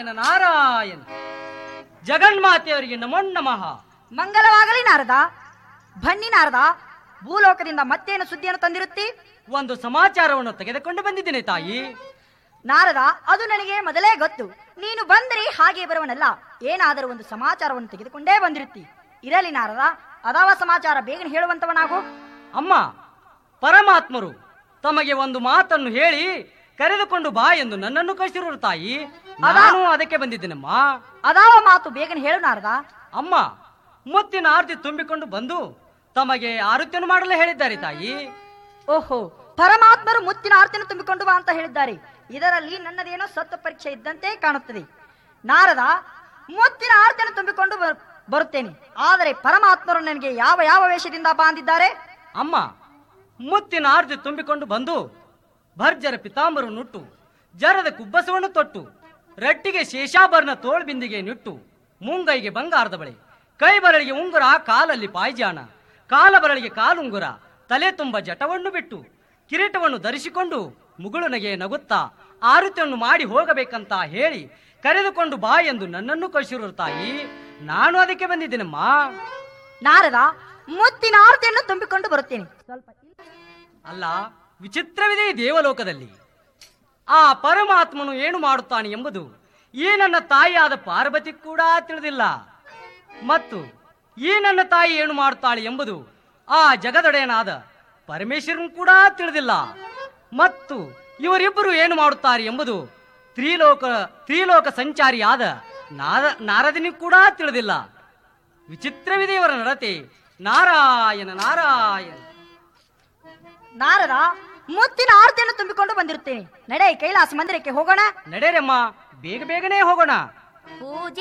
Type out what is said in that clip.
ನಾರಾಯಣ ನಾರಾಯಣ ಜಗನ್ಮಾತೆಯವರಿಗೆ ನಮೋ ನಮಃ ಮಂಗಲವಾಗಲಿ ನಾರದ ಬನ್ನಿ ನಾರದ ಭೂಲೋಕದಿಂದ ಮತ್ತೇನು ಸುದ್ದಿಯನ್ನು ತಂದಿರುತ್ತಿ ಒಂದು ಸಮಾಚಾರವನ್ನು ತೆಗೆದುಕೊಂಡು ಬಂದಿದ್ದೇನೆ ತಾಯಿ ನಾರದ ಅದು ನನಗೆ ಮೊದಲೇ ಗೊತ್ತು ನೀನು ಬಂದರೆ ಹಾಗೆ ಬರುವನಲ್ಲ ಏನಾದರೂ ಒಂದು ಸಮಾಚಾರವನ್ನು ತೆಗೆದುಕೊಂಡೇ ಬಂದಿರುತ್ತಿ ಇರಲಿ ನಾರದ ಅದಾವ ಸಮಾಚಾರ ಬೇಗನೆ ಹೇಳುವಂತವನಾಗು ಅಮ್ಮ ಪರಮಾತ್ಮರು ತಮಗೆ ಒಂದು ಮಾತನ್ನು ಹೇಳಿ ಕರೆದುಕೊಂಡು ಬಾ ಎಂದು ನನ್ನನ್ನು ಕಳಿಸಿರುವ ತಾಯಿ ನಾನು ಅದಕ್ಕೆ ಬಂದಿದ್ದೇನಮ್ಮ ಅದಾವ ಮಾತು ಬೇಗನೆ ಹೇಳು ನಾರದ ಅಮ್ಮ ಮುತ್ತಿನ ಆರತಿ ತುಂಬಿಕೊಂಡು ಬಂದು ತಮಗೆ ಆರುತ್ಯನು ಮಾಡಲು ಹೇಳಿದ್ದಾರೆ ತಾಯಿ ಓಹೋ ಪರಮಾತ್ಮರು ಮುತ್ತಿನ ಆರ್ತಿಯನ್ನು ತುಂಬಿಕೊಂಡು ಬಾ ಅಂತ ಹೇಳಿದ್ದಾರೆ ಇದರಲ್ಲಿ ನನ್ನದೇನೋ ಸತ್ವ ಪರೀಕ್ಷೆ ಇದ್ದಂತೆ ಕಾಣುತ್ತದೆ ನಾರದ ಮುತ್ತಿನ ಆರ್ತಿಯನ್ನು ತುಂಬಿಕೊಂಡು ಬರ್- ಬರುತ್ತೇನೆ ಆದರೆ ಪರಮಾತ್ಮರು ನನಗೆ ಯಾವ ಯಾವ ವೇಷದಿಂದ ಬಾಂದಿದ್ದಾರೆ ಅಮ್ಮ ಮುತ್ತಿನ ಆರತಿ ತುಂಬಿಕೊಂಡು ಬಂದು ಭರ್ಜರ ಪಿತಾಂಬರು ನುಟ್ಟು ಜರದ ಕುಬ್ಬಸವನ್ನು ತೊಟ್ಟು ರಟ್ಟಿಗೆ ಶೇಷಾಭರಣ ತೋಳ್ಬಿಂದಿಗೆ ನಿಟ್ಟು ಮುಂಗೈಗೆ ಬಂಗಾರದ ಬಳೆ ಕೈ ಬರಳಿಗೆ ಉಂಗುರ ಕಾಲಲ್ಲಿ ಪಾಯ್ಜಾಣ ಕಾಲ ಬರಳಿಗೆ ಕಾಲುಂಗುರ ತಲೆ ತುಂಬ ಜಟವನ್ನು ಬಿಟ್ಟು ಕಿರೀಟವನ್ನು ಧರಿಸಿಕೊಂಡು ಮುಗುಳುನಗೆ ನಗುತ್ತಾ ಆರುತಿಯನ್ನು ಮಾಡಿ ಹೋಗಬೇಕಂತ ಹೇಳಿ ಕರೆದುಕೊಂಡು ಬಾ ಎಂದು ನನ್ನನ್ನು ಕಳಿಸಿರುವ ತಾಯಿ ನಾನು ಅದಕ್ಕೆ ಬಂದಿದ್ದೇನಮ್ಮ ನಾರದ ಮುತ್ತಿನ ಆರ್ತಿಯನ್ನು ತುಂಬಿಕೊಂಡು ಬರುತ್ತೇನೆ ಸ್ವಲ್ಪ ಅಲ್ಲ ವಿಚಿತ್ರವಿದೆ ಈ ದೇವಲೋಕದಲ್ಲಿ ಆ ಪರಮಾತ್ಮನು ಏನು ಮಾಡುತ್ತಾನೆ ಎಂಬುದು ಈ ನನ್ನ ತಾಯಿಯಾದ ಪಾರ್ವತಿ ಕೂಡ ತಿಳಿದಿಲ್ಲ ಮತ್ತು ಈ ನನ್ನ ತಾಯಿ ಏನು ಮಾಡುತ್ತಾಳೆ ಎಂಬುದು ಆ ಜಗದೊಡೆಯನಾದ ಪರಮೇಶ್ವರನ್ ಕೂಡ ತಿಳಿದಿಲ್ಲ ಮತ್ತು ಇವರಿಬ್ಬರು ಏನು ಮಾಡುತ್ತಾರೆ ಎಂಬುದು ತ್ರಿಲೋಕ ತ್ರಿಲೋಕ ಸಂಚಾರಿಯಾದ ನಾರ ನಾರದನಿಗೂ ಕೂಡ ತಿಳಿದಿಲ್ಲ ವಿಚಿತ್ರವಿದೆ ಇವರ ನಡತೆ ನಾರಾಯಣ ನಾರಾಯಣ ನಾರದ ಮುತ್ತಿನ ಆರ್ತಿಯನ್ನು ತುಂಬಿಕೊಂಡು ಬಂದಿರುತ್ತೇನೆ ನಡೆ ಕೈಲಾಸ ಮಂದಿರಕ್ಕೆ ಹೋಗೋಣ ನಡೆರಮ್ಮ ಬೇಗ ಬೇಗನೆ ಹೋಗೋಣ ಪೂಜೆ